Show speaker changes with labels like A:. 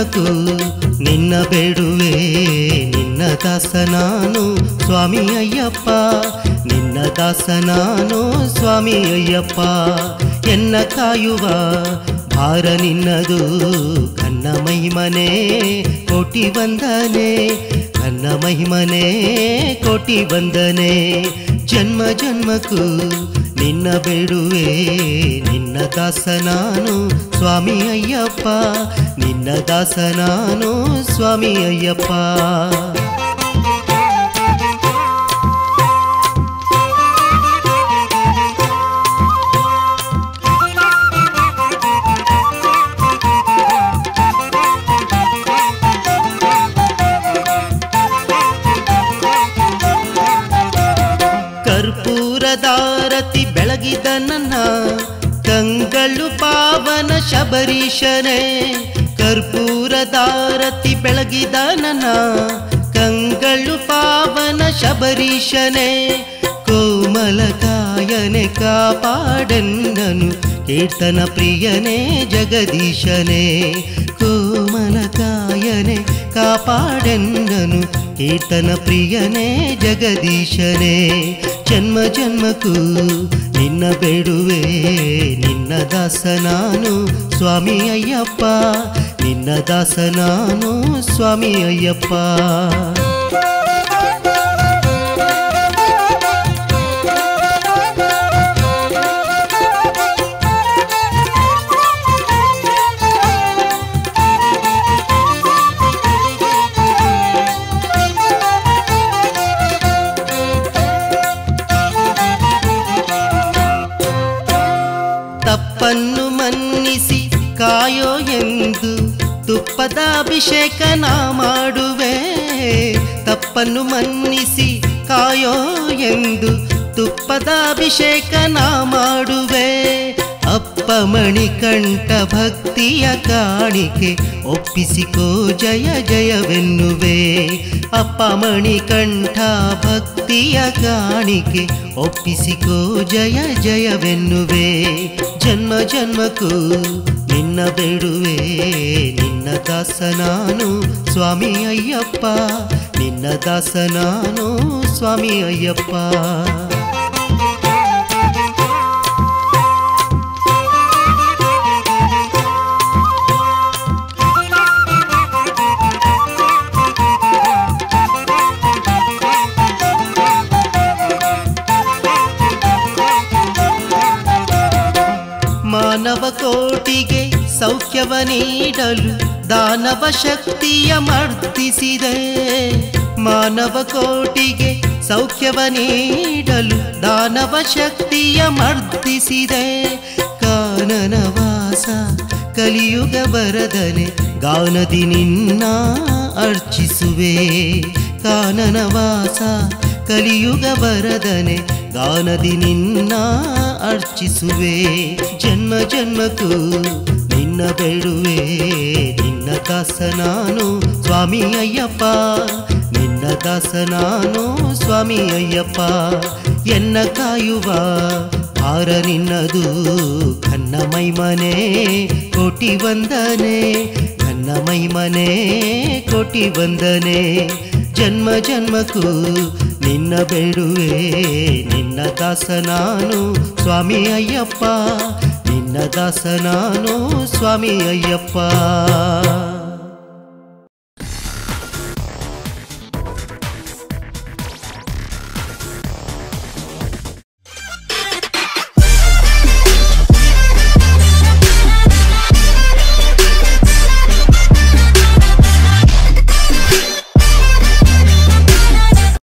A: ಜನ್ಮಕ್ಕೂ ನಿನ್ನ ಬೇಡುವೆ ನಿನ್ನ ದಾಸ ನಾನು ಸ್ವಾಮಿ ಅಯ್ಯಪ್ಪ ನಿನ್ನ ದಾಸ ನಾನು ಸ್ವಾಮಿ ಅಯ್ಯಪ್ಪ ಎನ್ನ ಕಾಯುವ ಭಾರ ನಿನ್ನದು ಕನ್ನ ಮಹಿಮನೆ ಕೋಟಿ ವಂದನೆ ಕನ್ನ ಮಹಿಮನೆ ಕೋಟಿ ವಂದನೆ ಜನ್ಮ ಜನ್ಮಕ್ಕೂ ನಿನ್ನ ಬೇಡುವೆ ನಿನ್ನ ದಾಸ ನಾನು ಸ್ವಾಮಿ ಅಯ್ಯಪ್ಪ ನಿನ್ನ ದಾಸ ನಾನು ಸ್ವಾಮಿ ಅಯ್ಯಪ್ಪ ಕರ್ಪೂರದಾರತಿ ಬೆಳಗಿದ ನನ್ನ ಕಂಗಳು ಪಾವನ ಶಬರೀಶನೇ ಕರ್ಪೂರದಾರತಿ ಬೆಳಗಿದ ನನ್ನ ಕಂಗಳು ಪಾವನ ಶಬರೀಶನೇ ಕೋಮಲ ಕಾಯನೆ ಕಾಪಾಡೆನ್ನನು ಕೀರ್ತನ ಪ್ರಿಯನೇ ಜಗದೀಶನೇ ಕೋಮಲ ಕಾಯನೆ ಕಾಪಾಡೆನ್ನನು ಕೀರ್ತನ ಪ್ರಿಯನೇ ಜಗದೀಶನೇ ಜನ್ಮ ಜನ್ಮಕ್ಕೂ ನಿನ್ನ ಬೇಡುವೆ ನಿನ್ನ ದಾಸ ನಾನು ಸ್ವಾಮಿ ಅಯ್ಯಪ್ಪ ನಿನ್ನ ದಾಸ ನಾನು ಸ್ವಾಮಿ ಅಯ್ಯಪ್ಪ ತಪ್ಪನ್ನು ಮನ್ನಿಸಿ ಕಾಯೋ ಎಂದು ತುಪ್ಪದ ಅಭಿಷೇಕ ನಾ ಮಾಡುವೆ ತಪ್ಪನ್ನು ಮನ್ನಿಸಿ ಕಾಯೋ ಎಂದು ತುಪ್ಪದ ಅಭಿಷೇಕ ನಾ ಮಾಡುವೆ ಅಪ್ಪ ಮಣಿಕಂಠ ಭಕ್ತಿಯ ಕಾಣಿಕೆ ಒಪ್ಪಿಸಿಕೋ ಜಯ ಜಯವೆನ್ನುವೆ ಅಪ್ಪ ಮಣಿಕಂಠ ಭಕ್ತಿಯ ಕಾಣಿಕೆ ಒಪ್ಪಿಸಿಕೋ ಜಯ ಜಯವೆನ್ನುವೆ ಜನ್ಮ ಜನ್ಮಕ್ಕೂ ನಿನ್ನ ಬೇಡುವೆ ನಿನ್ನ ದಾಸ ನಾನು ಸ್ವಾಮಿ ಅಯ್ಯಪ್ಪ ನಿನ್ನ ದಾಸ ನಾನು ಸ್ವಾಮಿ ಅಯ್ಯಪ್ಪ ಮಾನವ ಕೋಟಿಗೆ ಸೌಖ್ಯವ ನೀಡಲು ದಾನವ ಶಕ್ತಿಯ ಮರ್ತಿಸಿದೆ ಮಾನವ ಕೋಟಿಗೆ ಸೌಖ್ಯವ ನೀಡಲು ದಾನವ ಶಕ್ತಿಯ ಮರ್ತಿಸಿದೆ ಕಾನನ ವಾಸ ಕಲಿಯುಗ ಬರದನೆ ಗಾನದಿ ನಿನ್ನ ಅರ್ಚಿಸುವೆ ಕಾನನ ವಾಸ ಕಲಿಯುಗ ಬರದನೆ ಗಾನದಿ ನಿನ್ನ ಅರ್ಚಿಸುವೆ ಜನ್ಮ ಜನ್ಮಕ್ಕೂ ನಿನ್ನ ಬೇಡುವೆ ನಿನ್ನ ದಾಸ ನಾನು ಸ್ವಾಮಿ ಅಯ್ಯಪ್ಪ ನಿನ್ನ ದಾಸ ನಾನು ಸ್ವಾಮಿ ಅಯ್ಯಪ್ಪ ಎನ್ನ ಕಾಯುವ ಭಾರ ನಿನ್ನದು ಕನ್ನ ಮೈಮನೆ ಕೋಟಿ ವಂದನೆ ಕನ್ನ ಮೈಮನೆ ಕೋಟಿ ವಂದನೆ ಜನ್ಮ ಜನ್ಮಕ್ಕೂ ನಿನ್ನ ಬೇಡುವೆ ನಿನ್ನ ದಾಸ ನಾನು ಸ್ವಾಮಿ ಅಯ್ಯಪ್ಪ ನಿನ್ನ ದಾಸ ನಾನು ಸ್ವಾಮಿ ಅಯ್ಯಪ್ಪ